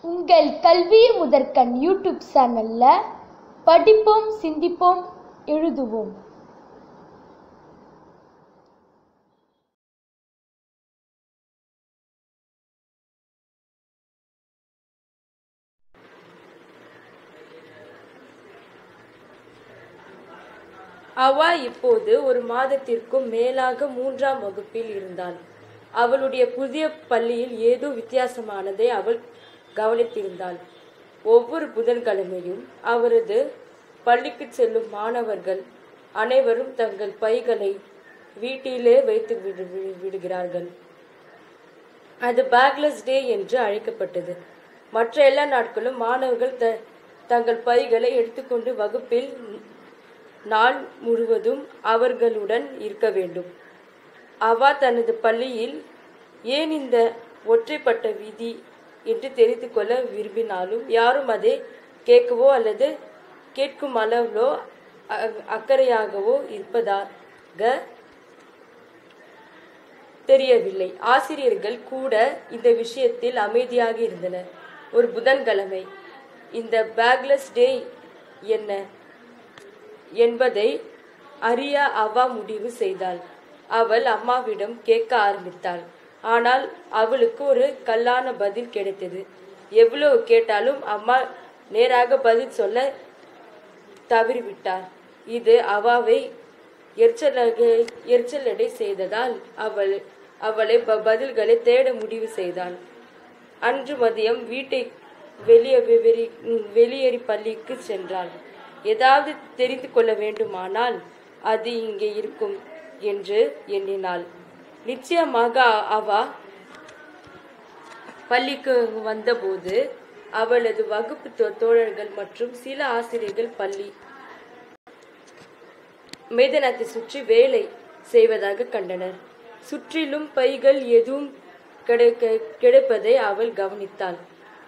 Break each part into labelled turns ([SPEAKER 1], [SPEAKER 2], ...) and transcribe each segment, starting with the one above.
[SPEAKER 1] உங்கள் கல்வி முதற்கண் யூடியூப் சேனல்ல படிப்போம் சிந்திப்போம் எழுதுவோம்
[SPEAKER 2] அவா இப்போது ஒரு மாதத்திற்கும் மேலாக மூன்றாம் வகுப்பில் இருந்தாள் அவளுடைய புதிய பள்ளியில் ஏதோ வித்தியாசமானதை அவள் கவனித்திருந்தாள் ஒவ்வொரு புதன்கிழமையும் அவரது பள்ளிக்கு செல்லும் மாணவர்கள் அனைவரும் தங்கள் பைகளை வீட்டிலே வைத்து விடு விடு- விடுகிறார்கள் அது பேக்லெஸ் டே என்று அழைக்கப்பட்டது மற்ற எல்லா நாட்களும் மாணவர்கள் த தங்கள் பைகளை எடுத்துக்கொண்டு வகுப்பில் நாள் முழுவதும் அவர்களுடன் இருக்க வேண்டும் அவா தனது பள்ளியில் ஏன் இந்த ஒற்றைப்பட்ட விதி என்று தெரிந்து கொள்ள விரும்பினாலும் யாரும் அதை கேட்கவோ அல்லது கேட்கும் அளவிலோ அ- அக்கறையாகவோ இருப்பதாக தெரியவில்லை ஆசிரியர்கள் கூட இந்த விஷயத்தில் அமைதியாக இருந்தனர் ஒரு புதன்கிழமை இந்த பேக்லெஸ் டே என்ன என்பதை அறிய அவா முடிவு செய்தாள் அவள் அம்மாவிடம் கேட்க ஆரம்பித்தாள் ஆனால் அவளுக்கு ஒரு கல்லான பதில் கிடைத்தது எவ்வளவு கேட்டாலும் அம்மா நேராக பதில் சொல்ல தவறிவிட்டார் இது அவாவை எரிச்சலாக எரிச்சலடை செய்ததால் அவள் அவளை ப- பதில்களை தேட முடிவு செய்தாள் அன்று மதியம் வீட்டை வெளியே வெறி வெளியேறி பள்ளிக்கு சென்றாள் ஏதாவது தெரிந்து கொள்ள வேண்டுமானால் அது இங்கே இருக்கும் என்று எண்ணினாள் நிச்சயமாக அவா பள்ளிக்கு வந்தபோது அவளது வகுப்பு தோ- தோழர்கள் மற்றும் சில ஆசிரியர்கள் பள்ளி மைதானத்தை சுற்றி வேலை செய்வதாக கண்டனர் சுற்றிலும் பைகள் எதுவும் கிடைக்க கிடைப்பதை அவள் கவனித்தாள்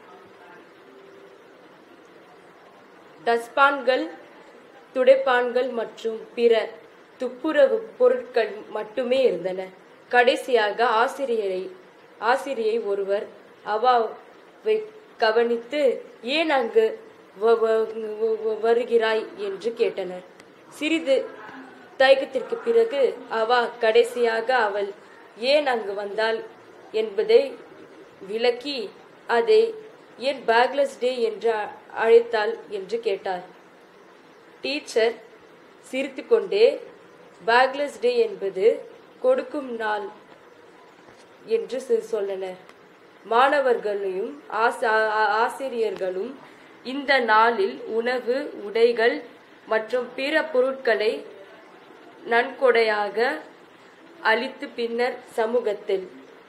[SPEAKER 2] டஸ்பான்கள் துடைப்பான்கள் மற்றும் பிற துப்புரவு பொருட்கள் மட்டுமே இருந்தன கடைசியாக ஆசிரியரை ஆசிரியை ஒருவர் அவாவை கவனித்து ஏன் அங்கு வ- வ- வ- வருகிறாய் என்று கேட்டனர் சிறிது தயக்கத்திற்கு பிறகு அவா கடைசியாக அவள் ஏன் அங்கு வந்தாள் என்பதை விளக்கி அதை ஏன் பேக்லெஸ் டே என்று அ- அழைத்தாள் என்று கேட்டார் டீச்சர் சிரித்துக்கொண்டே பேக்லெஸ் டே என்பது கொடுக்கும் நாள் என்று சொ- சொன்னனர் மாணவர்களையும் ஆச- ஆ- ஆ- ஆசிரியர்களும் இந்த நாளில் உணவு உடைகள் மற்றும் பிற பொருட்களை நன்கொடையாக அளித்து பின்னர் சமூகத்தில்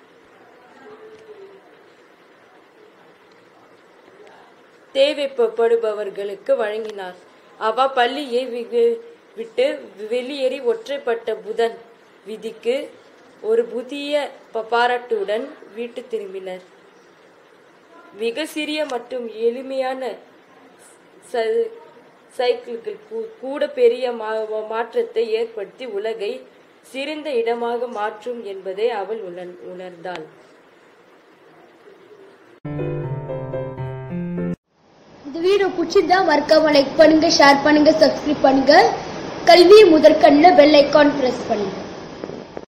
[SPEAKER 2] தேவைப்படுபவர்களுக்கு வழங்கினார் அவ பள்ளியை வி- வி- விட்டு வெளியேறி ஒற்றைப்பட்ட புதன் விதிக்கு ஒரு புதிய ப- பாராட்டுடன் வீட்டு திரும்பினர் மிக சிறிய மற்றும் எளிமையான ச- சைக்கிள்கள் கூ- கூட பெரிய மா- மாற்றத்தை ஏற்படுத்தி உலகை சிறந்த இடமாக மாற்றும் என்பதை அவள் உணர் உணர்ந்தாள்
[SPEAKER 1] இந்த வீடியோ பிடிச்சிருந்தா மறக்காம லைக் பண்ணுங்க ஷேர் பண்ணுங்க சப்ஸ்கிரைப் பண்ணுங்க கல்வி முதற்கண்ணில் பெல் ஐக்கான் பிரஸ் பண்ணுங்க